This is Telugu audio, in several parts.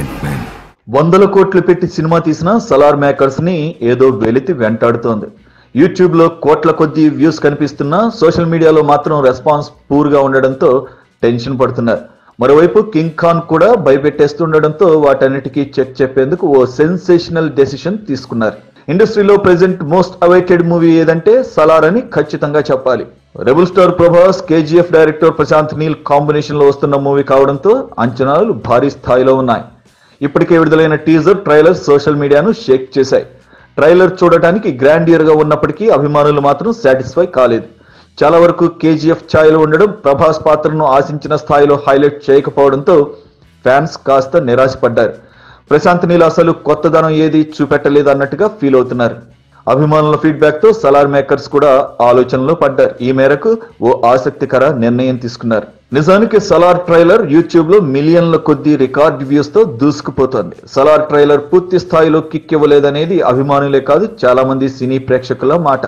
వైలెంట్ మ్యాన్ వందల కోట్లు పెట్టి సినిమా తీసిన సలార్ మేకర్స్ ని ఏదో వెలితి వెంటాడుతోంది యూట్యూబ్ లో కోట్ల కొద్దీ వ్యూస్ కనిపిస్తున్నా సోషల్ మీడియాలో మాత్రం రెస్పాన్స్ పూర్ గా ఉండడంతో టెన్షన్ పడుతున్నారు మరోవైపు కింగ్ ఖాన్ కూడా భయపెట్టేస్తుండడంతో వాటన్నిటికీ చెక్ చెప్పేందుకు ఓ సెన్సేషనల్ డెసిషన్ తీసుకున్నారు ఇండస్ట్రీలో ప్రెసెంట్ మోస్ట్ అవైటెడ్ మూవీ ఏదంటే సలార్ అని ఖచ్చితంగా చెప్పాలి rebel star Prabhas KGF director Prashanth Neel combination లో వస్తున్న మూవీ కావడంతో అంచనాలు భారీ స్థాయిలో ఉన్నాయి ఇప్పటికే విడుదలైన టీజర్ ట్రైలర్ సోషల్ మీడియాను షేక్ చేశాయి ట్రైలర్ చూడటానికి గ్రాండియర్ గా ఉన్నప్పటికీ అభిమానులు మాత్రం సాటిస్ఫై కాలేదు చాలా వరకు కేజీఎఫ్ ఛాయలో ఉండడం ప్రభాస్ పాత్రను ఆశించిన స్థాయిలో హైలైట్ చేయకపోవడంతో ఫ్యాన్స్ కాస్త నిరాశపడ్డారు ప్రశాంత్ నీల్ అసలు కొత్తదనం ఏది చూపెట్టలేదు అన్నట్టుగా ఫీల్ అవుతున్నారు అభిమానుల ఫీడ్బ్యాక్ తో సలార్ మేకర్స్ కూడా ఆలోచనలో పడ్డారు ఈ మేరకు ఓ ఆసక్తికర నిర్ణయం తీసుకున్నారు నిజానికి సలార్ ట్రైలర్ యూట్యూబ్ లో మిలియన్ల కొద్ది రికార్డ్ వ్యూస్ తో దూసుకుపోతోంది సలార్ ట్రైలర్ పూర్తి స్థాయిలో కిక్ ఇవ్వలేదనేది అభిమానులే కాదు చాలా మంది సినీ ప్రేక్షకుల మాట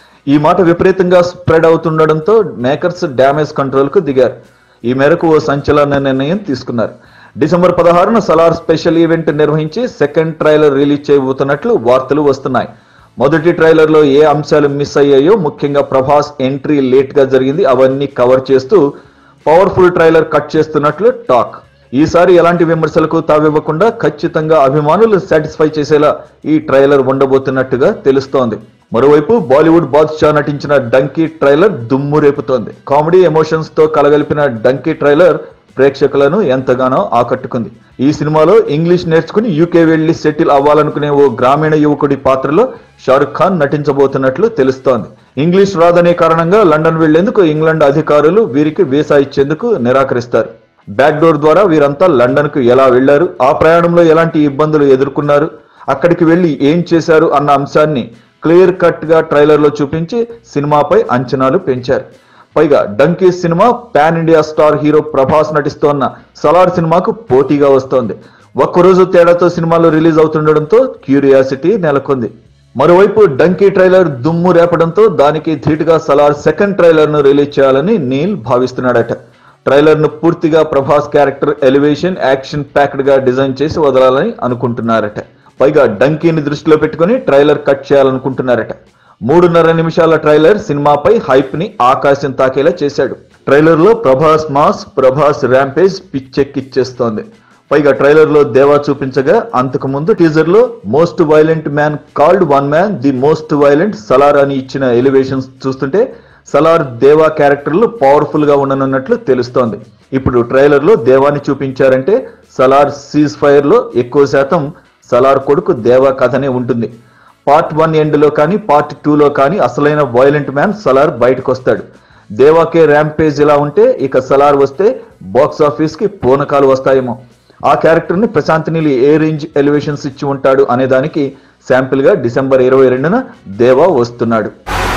ఈ మాట విపరీతంగా స్ప్రెడ్ అవుతుండడంతో మేకర్స్ డ్యామేజ్ కంట్రోల్ కు దిగారు ఈ మేరకు ఓ సంచలన నిర్ణయం తీసుకున్నారు డిసెంబర్ పదహారున సలార్ స్పెషల్ ఈవెంట్ నిర్వహించి సెకండ్ ట్రైలర్ రిలీజ్ చేయబోతున్నట్లు వార్తలు వస్తున్నాయి మొదటి ట్రైలర్ లో ఏ అంశాలు మిస్ అయ్యాయో ముఖ్యంగా ప్రభాస్ ఎంట్రీ లేట్ గా జరిగింది అవన్నీ కవర్ చేస్తూ పవర్ఫుల్ ట్రైలర్ కట్ చేస్తున్నట్లు టాక్ ఈసారి ఎలాంటి విమర్శలకు తావివ్వకుండా ఖచ్చితంగా అభిమానులు సాటిస్ఫై చేసేలా ఈ ట్రైలర్ ఉండబోతున్నట్టుగా తెలుస్తోంది మరోవైపు బాలీవుడ్ బాద్షా నటించిన డంకీ ట్రైలర్ దుమ్ము రేపుతోంది కామెడీ ఎమోషన్స్ తో కలగలిపిన డంకీ ట్రైలర్ ప్రేక్షకులను ఎంతగానో ఆకట్టుకుంది ఈ సినిమాలో ఇంగ్లీష్ నేర్చుకుని యూకే వెళ్లి సెటిల్ అవ్వాలనుకునే ఓ గ్రామీణ యువకుడి పాత్రలో షారుఖ్ ఖాన్ నటించబోతున్నట్లు తెలుస్తోంది ఇంగ్లీష్ రాదనే కారణంగా లండన్ వెళ్లేందుకు ఇంగ్లాండ్ అధికారులు వీరికి వీసా ఇచ్చేందుకు నిరాకరిస్తారు బ్యాక్ డోర్ ద్వారా వీరంతా లండన్ కు ఎలా వెళ్లారు ఆ ప్రయాణంలో ఎలాంటి ఇబ్బందులు ఎదుర్కొన్నారు అక్కడికి వెళ్లి ఏం చేశారు అన్న అంశాన్ని క్లియర్ కట్ గా ట్రైలర్ లో చూపించి సినిమాపై అంచనాలు పెంచారు పైగా డంకీ సినిమా pan India star hero Prabhas నటిస్తోన్న సలార్ సినిమాకు పోటీగా వస్తోంది ఒక్కరోజు తేడాతో సినిమాలు రిలీజ్ అవుతుండడంతో క్యూరియాసిటీ నెలకొంది మరోవైపు డంకీ ట్రైలర్ దుమ్ము రేపడంతో దానికి ధీటుగా సలార్ సెకండ్ ట్రైలర్ ను రిలీజ్ చేయాలని నీల్ భావిస్తున్నాడట ట్రైలర్ ను పూర్తిగా Prabhas character elevation action packed గా డిజైన్ చేసి వదలాలని అనుకుంటున్నారట పైగా డంకీని దృష్టిలో పెట్టుకుని ట్రైలర్ కట్ చేయాలనుకుంటున్నారట మూడున్నర నిమిషాల ట్రైలర్ సినిమాపై హైప్ ని ఆకాశం తాకేలా చేశాడు ట్రైలర్ లో ప్రభాస్ మాస్ ప్రభాస్ ర్యాంపేజ్ పిచ్చెక్కిచ్చేస్తోంది పైగా ట్రైలర్ లో దేవా చూపించగా అంతకు ముందు టీజర్ లో most violent man called one man the most violent Salaar అని ఇచ్చిన ఎలివేషన్స్ చూస్తుంటే సలార్ దేవా క్యారెక్టర్లు పవర్ఫుల్ గా ఉండనున్నట్లు తెలుస్తోంది ఇప్పుడు ట్రైలర్ లో దేవాని చూపించారంటే సలార్ సీజ్ ఫైర్ లో ఎక్కువ శాతం సలార్ కొడుకు దేవా కథనే ఉంటుంది పార్ట్ వన్ ఎండ్ లో కానీ పార్ట్ టూ లో కానీ అసలైన వైలెంట్ మ్యాన్ సలార్ బయటకు వస్తాడు దేవాకే ర్యాంపేజ్ ఇలా ఉంటే ఇక సలార్ వస్తే బాక్స్ ఆఫీస్ కి పూనకాలు వస్తాయేమో ఆ క్యారెక్టర్ ని ప్రశాంత్ నీలి ఏ రేంజ్ ఎలివేషన్స్ ఇచ్చి ఉంటాడు అనే దానికి శాంపిల్ గా డిసెంబర్ ఇరవై రెండున దేవా వస్తున్నాడు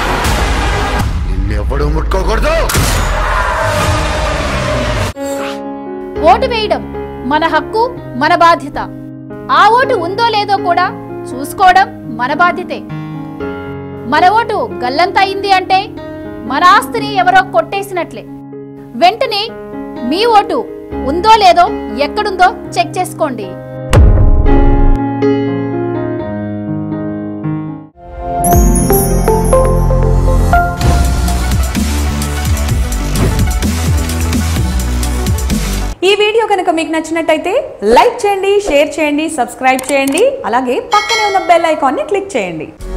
నిన్నెవడూ ముట్టుకోకూడదు ఓటు వేయడం మన హక్కు మన బాధ్యత ఆ ఓటు ఉందో లేదో కూడా చూసుకోవడం మన బాధ్యతే మన ఓటు గల్లంత అయింది అంటే మన ఆస్తిని ఎవరో కొట్టేసినట్లే వెంటనే మీ ఓటు ఉందో లేదో ఎక్కడుందో చెక్ చేసుకోండి ఈ వీడియో కనుక మీకు నచ్చినట్టయితే లైక్ చేయండి షేర్ చేయండి సబ్స్క్రైబ్ చేయండి అలాగే పక్కనే ఉన్న బెల్ ఐకాన్ని క్లిక్ చేయండి